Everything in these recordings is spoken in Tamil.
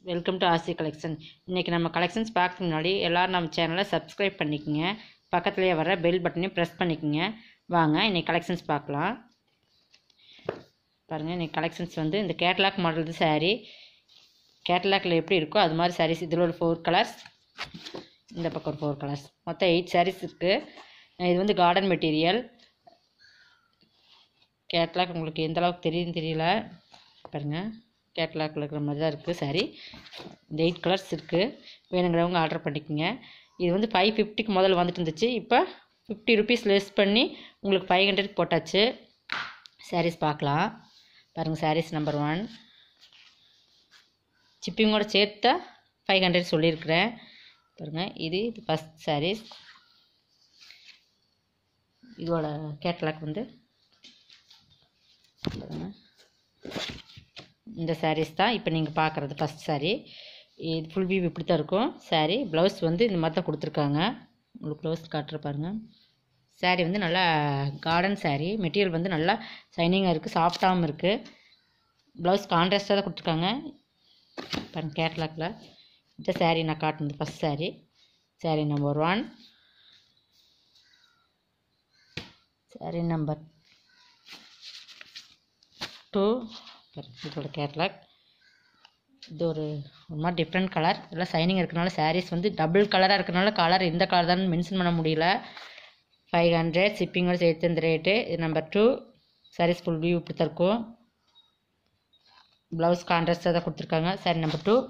வெல்கம் டு ஆசி கலெக்ஷன் இன்றைக்கி நம்ம கலெக்ஷன்ஸ் பார்க்க முன்னாடி எல்லோரும் நம்ம சேனலை சப்ஸ்கிரைப் பண்ணிக்கோங்க பக்கத்துலேயே வர பெல் பட்டனையும் ப்ரெஸ் பண்ணிக்கோங்க வாங்க இன்றைக்கி கலெக்ஷன்ஸ் பார்க்கலாம் பாருங்கள் இன்றைக்கி கலெக்ஷன்ஸ் வந்து இந்த கேட்லாக் மாடல் saree கேட்லாக்ல எப்படி இருக்கோ அது மாதிரி sarees இதில் ஒரு ஃபோர் கலர்ஸ் இந்த பக்கம் ஒரு ஃபோர் கலர்ஸ் மொத்தம் எயிட் sarees இருக்குது இது வந்து கார்டன் மெட்டீரியல் கேட்லாக் உங்களுக்கு எந்த அளவுக்கு தெரியுதுன்னு தெரியல பாருங்கள் கேட்லாக்ல இருக்கிற மாதிரி தான் இருக்குது சாரி இந்த எயிட் கலர்ஸ் இருக்குது வேணுங்கிறவங்க ஆர்டர் பண்ணிக்கோங்க இது வந்து ஃபைவ் ஃபிஃப்டிக்கு முதல்ல வந்துட்டு இருந்துச்சு இப்போ ஃபிஃப்டி ருபீஸ் லெஸ் பண்ணி உங்களுக்கு ஃபைவ் ஹண்ட்ரட் போட்டாச்சு சாரீஸ் பார்க்கலாம் பாருங்கள் சாரீஸ் நம்பர் ஒன் சிப்பிங்கோட சேர்த்தா ஃபைவ் ஹண்ட்ரட் சொல்லியிருக்கிறேன் பாருங்கள் இது இது ஃபஸ்ட் சாரீஸ் இதோட கேட்லாக் வந்து பாருங்க இந்த சாரீஸ் தான் இப்போ நீங்கள் பார்க்குறது ஃபஸ்ட் saree இது ஃபுல் வியூ இப்படி தான் இருக்கும் saree ப்ளவுஸ் வந்து இந்த மாதிரி தான் கொடுத்துருக்காங்க உங்களுக்கு ப்ளவுஸ் காட்டுற பாருங்க saree வந்து நல்லா கார்டன் saree மெட்டீரியல் வந்து நல்லா ஷைனிங்காக இருக்குது சாஃப்டாகவும் இருக்குது ப்ளவுஸ் கான்ட்ராஸ்டாக தான் கொடுத்துருக்காங்க பாருங்க கேட்லாக்கில் இந்த saree நான் காட்டினது first saree saree number one saree number two இதோட கேட்லாக் இது ஒரு ஒரு மாதிரி டிஃப்ரெண்ட் கலர் இதெல்லாம் சைனிங் இருக்கனால சாரீஸ் வந்து டபுள் கலராக இருக்கனால கலர் எந்த கலர் தான் மென்ஷன் பண்ண முடியல ஃபைவ் ஹண்ட்ரட் ஷிப்பிங்கோட சேர்த்து இந்த ரேட்டு இது number two sarees full view இப்படி தான் இருக்கும் ப்ளவுஸ் கான்ட்ராஸ்டாக தான் கொடுத்துருக்காங்க saree number two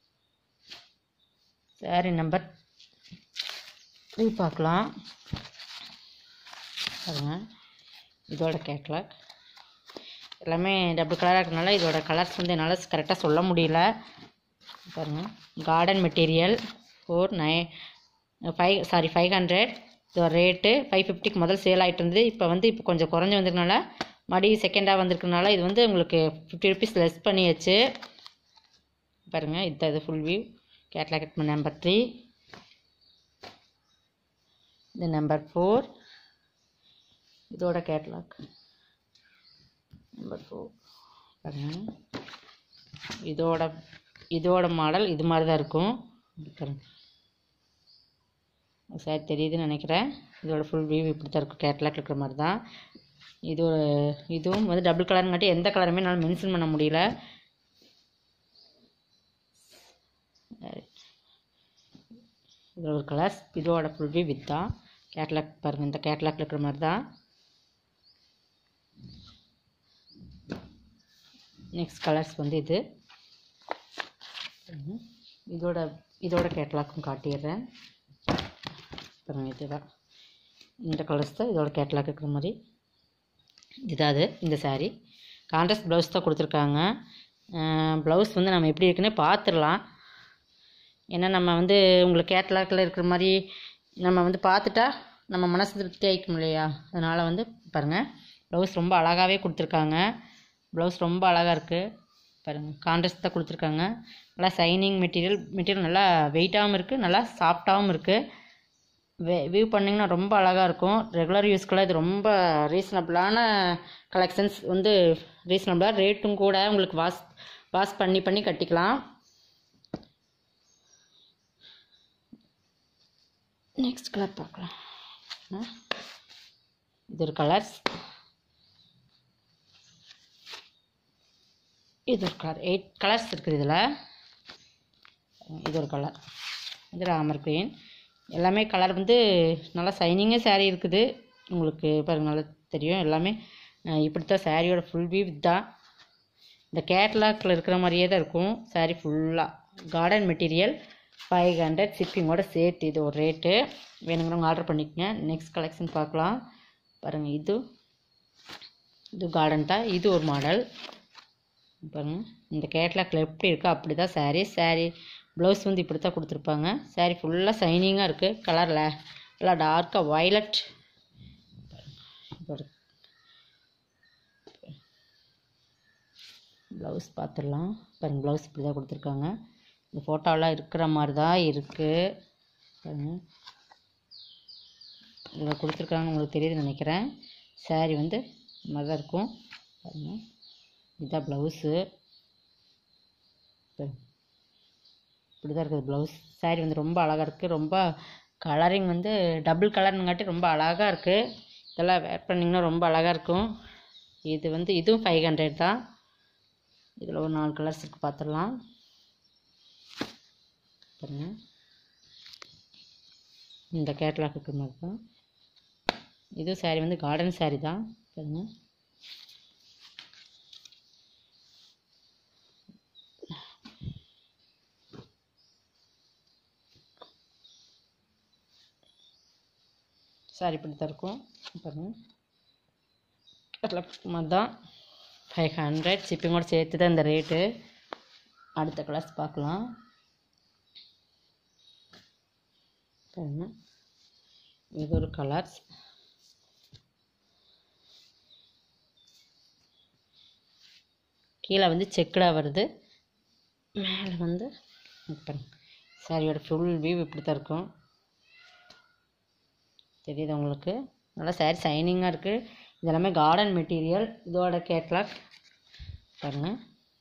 saree number three பார்க்கலாம் பாருங்க இதோட கேட்லாக் எல்லாமே டபுள் கலராக இருக்கனால இதோட கலர்ஸ் வந்து என்னால் கரெக்டாக சொல்ல முடியல பாருங்கள் cotton material four nine five saree five hundred இதோட ரேட்டு ஃபைவ் ஃபிஃப்டிக்கு முதல் சேல் ஆகிட்டு இருந்தது இப்போ வந்து இப்போ கொஞ்சம் குறைஞ்சி வந்திருக்கனால மடி செகண்டாக வந்திருக்கனால இது வந்து உங்களுக்கு ஃபிஃப்டி ருபீஸ் லெஸ் பண்ணியாச்சு பாருங்கள் இதுதான் இது full view catalogue number three இது நம்பர் ஃபோர் இதோட கேட்லாக் நம்பர் ஃபோர் பாருங்க இதோட இதோட மாடல் இது மாதிரி தான் இருக்கும் பாருங்க சாரி தெரியுதுன்னு நினைக்கிறேன் இதோட ஃபுல் வியூ இப்படி தான் இருக்கும் கேட்லாக் இருக்கிற மாதிரி தான் இது ஒரு இதுவும் வந்து டபுள் கலருங்காட்டி எந்த கலருமே என்னால் மென்ஷன் பண்ண முடியல இது ஒரு கலர்ஸ் இதோட ஃபுல் வியூ வித் தான் கேட்லாக் பாருங்கள் இந்த கேட்லாக் இருக்கிற மாதிரி தான் நெக்ஸ்ட் கலர்ஸ் வந்து இது இதோட இதோட கேட்லாக்கும் காட்டிடுறேன் பாருங்கள் இதுதான் இந்த கலர்ஸ் தான் இதோட கேட்லாக் இருக்கிற மாதிரி இதுதான் அது இந்த saree கான்ட்ராஸ்ட் ப்ளவுஸ் தான் கொடுத்துருக்காங்க ப்ளவுஸ் வந்து நம்ம எப்படி இருக்குன்னே பார்த்துடலாம் ஏன்னா நம்ம வந்து உங்களுக்கு கேட்லாக்கில் இருக்கிற மாதிரி நம்ம வந்து பார்த்துட்டா நம்ம மனசு திருப்தி ஆகிக்கும் இல்லையா அதனால் வந்து பாருங்கள் ப்ளவுஸ் ரொம்ப அழகாகவே கொடுத்துருக்காங்க ப்ளவுஸ் ரொம்ப அழகாக இருக்குது பாருங்கள் கான்ட்ராஸ்ட் தான் கொடுத்துருக்காங்க நல்லா சைனிங் மெட்டீரியல் மெட்டீரியல் நல்லா வெயிட்டாகவும் இருக்குது நல்லா சாஃப்டாகவும் இருக்குது வே வியூ பண்ணிங்கன்னா ரொம்ப அழகாக இருக்கும் ரெகுலர் யூஸ்க்கெல்லாம் இது ரொம்ப ரீசனபிளான கலெக்ஷன்ஸ் வந்து ரீசனபிளாக ரேட்டும் கூட உங்களுக்கு வாஷ் வாஷ் பண்ணி பண்ணி கட்டிக்கலாம் நெக்ஸ்ட் கலர் பார்க்கலாம் இது ஒரு கலர்ஸ் இது ஒரு கலர் எயிட் கலர்ஸ் இருக்குது இதில் இது ஒரு கலர் இது ராமர் க்ரீன் எல்லாமே கலர் வந்து நல்லா சைனிங்காக saree இருக்குது உங்களுக்கு பாருங்க நல்லா தெரியும் எல்லாமே இப்படித்தான் சாரியோட ஃபுல் வியூ தான் இந்த கேட்லாக்கில் இருக்கிற மாதிரியே தான் இருக்கும் saree ஃபுல்லாக கார்டன் மெட்டீரியல் ஃபைவ் ஹண்ட்ரட் ஷிப்பிங்கோட சேர்த்து இது ஒரு ரேட்டு வேணுங்கிறவங்க ஆர்டர் பண்ணிக்கங்க நெக்ஸ்ட் கலெக்ஷன் பார்க்கலாம் பாருங்கள் இது இது கார்டன் தான் இது ஒரு மாடல் பாருங்கள் இந்த கேட்லாக்ல எப்படி இருக்கோ அப்படி தான் சாரீ சாரீ ப்ளவுஸ் வந்து இப்படி தான் கொடுத்துருப்பாங்க சாரீ ஃபுல்லாக ஷைனிங்காக இருக்குது கலரில் நல்லா டார்க்காக வயலட் ப்ளவுஸ் பார்த்துடலாம் பாருங்கள் ப்ளவுஸ் இப்படி தான் கொடுத்துருக்காங்க இந்த ஃபோட்டோலாம் இருக்கிற மாதிரி தான் இருக்குது பாருங்கள் இதில் கொடுத்துருக்காங்க உங்களுக்கு தெரியுதுன்னு நினைக்கிறேன் சாரீ வந்து இந்த மாதிரி தான் இருக்கும் பாருங்கள் இதுதான் ப்ளவுஸு இப்படி தான் இருக்குது ப்ளவுஸ் saree வந்து ரொம்ப அழகாக இருக்குது ரொம்ப கலரிங் வந்து டபுள் கலருங்காட்டி ரொம்ப அழகாக இருக்குது இதெல்லாம் வேர் பண்ணிங்கன்னா ரொம்ப அழகாக இருக்கும் இது வந்து இதுவும் ஃபைவ் ஹண்ட்ரட் தான் இதில் ஒரு நாலு கலர்ஸ் இருக்குது பார்த்துடலாம் பாருங்க இந்த கேட்லாக் இருக்கிற மாதிரி தான் இதுவும் saree வந்து கார்டன் saree தான் பாருங்க சாரி இப்படி தான் இருக்கும் பாருங்க கேட்லாக் மாதிரி தான் ஃபைவ் ஹண்ட்ரட் ஷிப்பிங்கோட சேர்த்து தான் இந்த ரேட்டு அடுத்த கிளாஸ் பார்க்கலாம் பாருங்க இது ஒரு கலர்ஸ் கீழே வந்து செக்குடாக வருது மேலே வந்து இங்க பாருங்க சாரியோட ஃபுல் வியூ இப்படி தான் இருக்கும் தெரியுது உங்களுக்கு நல்லா சாரி ஷைனிங்காக இருக்குது இது எல்லாமே கார்டன் மெட்டீரியல் இதோட கேட்லாக் பாருங்க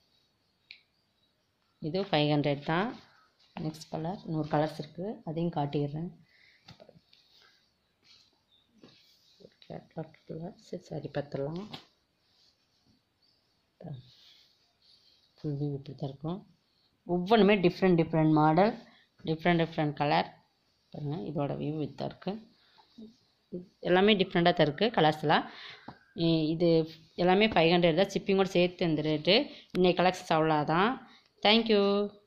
இது ஃபைவ் ஹண்ட்ரட் தான் நெக்ஸ்ட் கலர் இன்னொரு கலர்ஸ் இருக்குது அதையும் காட்டிடுறேன் கேட்லாக் சரி சரி பார்த்துடலாம் ஃபுல் வியூ இப்படி தான் இருக்கும் ஒவ்வொன்றுமே different different model different different colour பாருங்கள் இதோட வியூ இதாக இருக்குது எல்லாமே டிஃப்ரெண்ட்டாக தான் இருக்குது கலர்ஸ்லாம் இது எல்லாமே ஃபைவ் ஹண்ட்ரட் தான் ஷிப்பிங்கோட சேர்த்து இந்த ரேட்டு இன்னைக்கு கலெக்ஷன்ஸ் அவ்வளோதான் தேங்க்யூ